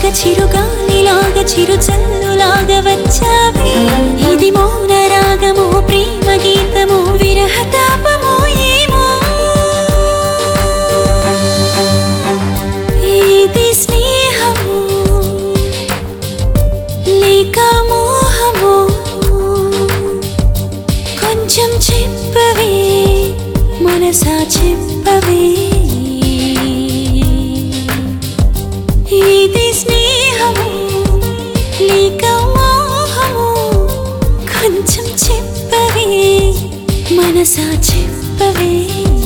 చిరుగాలిలాగా చిరు చల్లులాగా వచ్చావే ఇది మౌన రాగమో ప్రేమ గీతమో విరహ తాపమో ఏమో ఇది స్నేహము లేక మోహము కొంచెం చెప్పవే మనసా చెప్పవే ఇది స్నేహము లేక మోహము కొంచెం చెప్పవే మనసా చెప్పవే